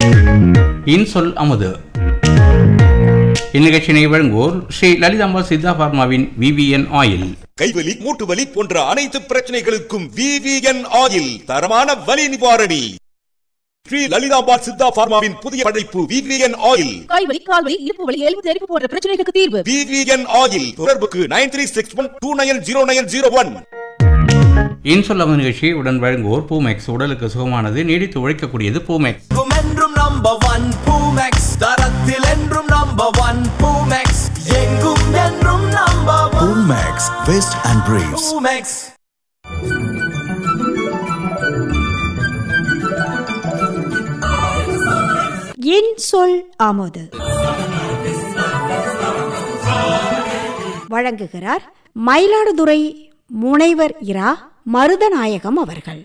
இன்சொல் அமுது இந்நிகழ்ச்சியினை வழங்குவோர் ஸ்ரீ லலிதாம்பா சித்தா பார்மாவின் விவிஎன் ஆயில் கைவலி மூட்டு வலி போன்ற அனைத்து பிரச்சனைகளுக்கும் விவிஎன் ஆயில் தரமான வலி நிவாரணி ஸ்ரீ லலிதாம்பா சித்தா பார்மாவின் புதிய படைப்பு விவிஎன் ஆயில் கைவலி கால்வலி இடுப்பு வலி எலும்பு தெரிப்பு போன்ற பிரச்சனைகளுக்கு தீர்வு விவிஎன் ஆயில் தொடர்புக்கு nine three six one two nine zero nine zero one இன்சொல் அமுது நிகழ்ச்சியை உடன் வழங்குவோர் பூமெக்ஸ் உடலுக்கு சுகமானது நீடித்து உழைக்கக்கூடியது பூமெக்ஸ் எங்கும் என்றும் நம்பர் ஒன் பூமெக்ஸ் தரத்தில் என்றும் நம்பர் ஒன் பூமெக்ஸ் எங்கும் என்றும் number one Max, Vest and Briefs. Poomex என் சொல் ஆமோது வழங்குகிறார் மயிலாடுதுறை முனைவர் இரா மருதநாயகம் அவர்கள்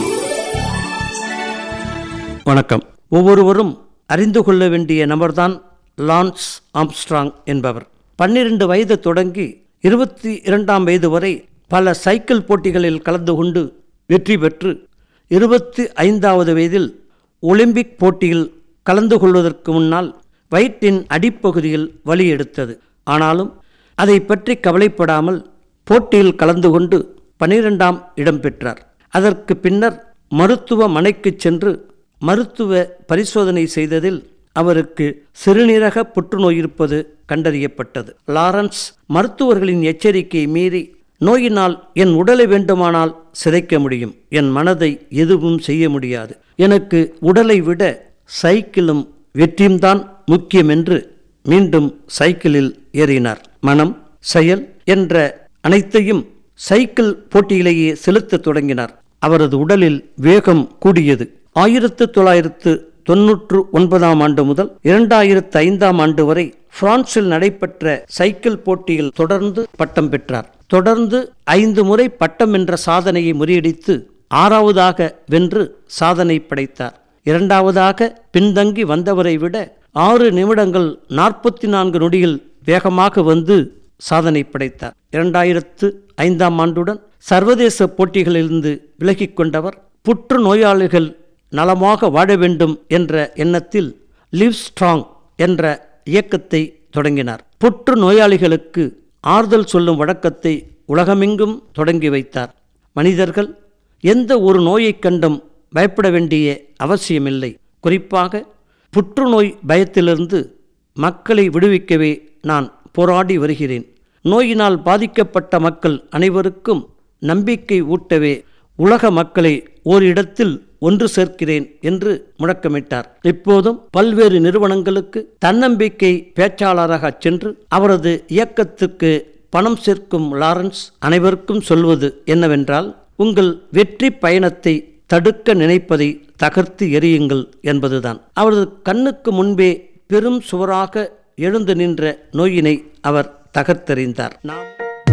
வணக்கம் ஒவ்வொருவரும் அறிந்து கொள்ள வேண்டிய நபர்தான் லான்ஸ் ஆம்ஸ்ட்ராங் என்பவர் பன்னிரண்டு வயது தொடங்கி இருபத்தி இரண்டாம் வயது வரை பல சைக்கிள் போட்டிகளில் கலந்து கொண்டு வெற்றி பெற்று இருபத்தி ஐந்தாவது வயதில் ஒலிம்பிக் போட்டியில் கலந்து கொள்வதற்கு முன்னால் வயிற்றின் அடிப்பகுதியில் வலி எடுத்தது ஆனாலும் அதை பற்றி கவலைப்படாமல் போட்டியில் கலந்து கொண்டு பனிரெண்டாம் இடம் பெற்றார் அதற்கு பின்னர் மருத்துவமனைக்கு சென்று மருத்துவ பரிசோதனை செய்ததில் அவருக்கு சிறுநீரக புற்றுநோய் இருப்பது கண்டறியப்பட்டது லாரன்ஸ் மருத்துவர்களின் எச்சரிக்கையை மீறி நோயினால் என் உடலை வேண்டுமானால் சிதைக்க முடியும் என் மனதை எதுவும் செய்ய முடியாது எனக்கு உடலை விட சைக்கிளும் வெற்றியும்தான் முக்கியம் என்று மீண்டும் சைக்கிளில் ஏறினார் மனம் செயல் என்ற அனைத்தையும் சைக்கிள் போட்டியிலேயே செலுத்தத் தொடங்கினார் அவரது உடலில் வேகம் கூடியது ஆயிரத்து தொள்ளாயிரத்து தொன்னூற்று ஒன்பதாம் ஆண்டு முதல் இரண்டாயிரத்து ஐந்தாம் ஆண்டு வரை பிரான்சில் நடைபெற்ற சைக்கிள் போட்டியில் தொடர்ந்து பட்டம் பெற்றார் தொடர்ந்து ஐந்து முறை பட்டம் என்ற சாதனையை முறியடித்து ஆறாவதாக வென்று சாதனை படைத்தார் இரண்டாவதாக பின்தங்கி வந்தவரை விட ஆறு நிமிடங்கள் நாற்பத்தி நான்கு நொடியில் வேகமாக வந்து சாதனை படைத்தார் இரண்டாயிரத்து ஐந்தாம் ஆண்டுடன் சர்வதேச போட்டிகளிலிருந்து விலகிக் கொண்டவர் புற்று நோயாளிகள் நலமாக வாழ வேண்டும் என்ற எண்ணத்தில் லிவ் ஸ்ட்ராங் என்ற இயக்கத்தை தொடங்கினார் புற்று நோயாளிகளுக்கு ஆறுதல் சொல்லும் வழக்கத்தை உலகமெங்கும் தொடங்கி வைத்தார் மனிதர்கள் எந்த ஒரு நோயைக் கண்டும் பயப்பட வேண்டிய அவசியமில்லை குறிப்பாக புற்றுநோய் பயத்திலிருந்து மக்களை விடுவிக்கவே நான் போராடி வருகிறேன் நோயினால் பாதிக்கப்பட்ட மக்கள் அனைவருக்கும் நம்பிக்கை ஊட்டவே உலக மக்களை ஓரிடத்தில் ஒன்று சேர்க்கிறேன் என்று முழக்கமிட்டார் இப்போதும் பல்வேறு நிறுவனங்களுக்கு தன்னம்பிக்கை பேச்சாளராக சென்று அவரது இயக்கத்துக்கு பணம் சேர்க்கும் லாரன்ஸ் அனைவருக்கும் சொல்வது என்னவென்றால் உங்கள் வெற்றி பயணத்தை தடுக்க நினைப்பதை தகர்த்து எறியுங்கள் என்பதுதான் அவரது கண்ணுக்கு முன்பே பெரும் சுவராக எழுந்து நின்ற நோயினை அவர் தகர்த்தெறிந்தார் நாம்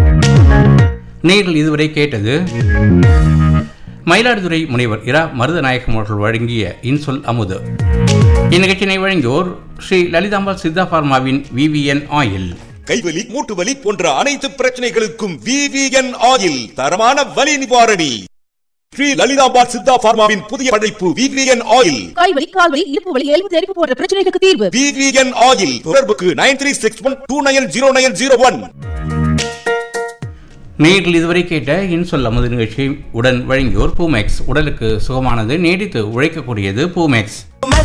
நேரில் இதுவரை கேட்டது மயிலாடுதுறை முனைவர் இரா மருதநாயகம் அவர்கள் வழங்கிய இன்சொல் அமுது இந்நிகழ்ச்சியினை வழங்கியோர் ஸ்ரீ லலிதாம்பாள் சித்தா பார்மாவின் விவிஎன் ஆயில் கைவலி மூட்டு வலி போன்ற அனைத்து பிரச்சனைகளுக்கும் விவிஎன் ஆயில் தரமான வலி நிவாரணி ஸ்ரீ லலிதாம்பா சித்தா பார்மாவின் புதிய படைப்பு விவிஎன் ஆயில் கைவலி கால்வலி இடுப்பு வலி எலும்பு தெரிப்பு போன்ற பிரச்சனைகளுக்கு தீர்வு விவிஎன் ஆயில் தொடர்புக்கு nine three six one two nine zero nine zero one நேரில் இதுவரை கேட்ட இன்சொல் அமுது நிகழ்ச்சி உடன் வழங்கியோர் பூமெக்ஸ் உடலுக்கு சுகமானது நீடித்து உழைக்கக்கூடியது பூமெக்ஸ்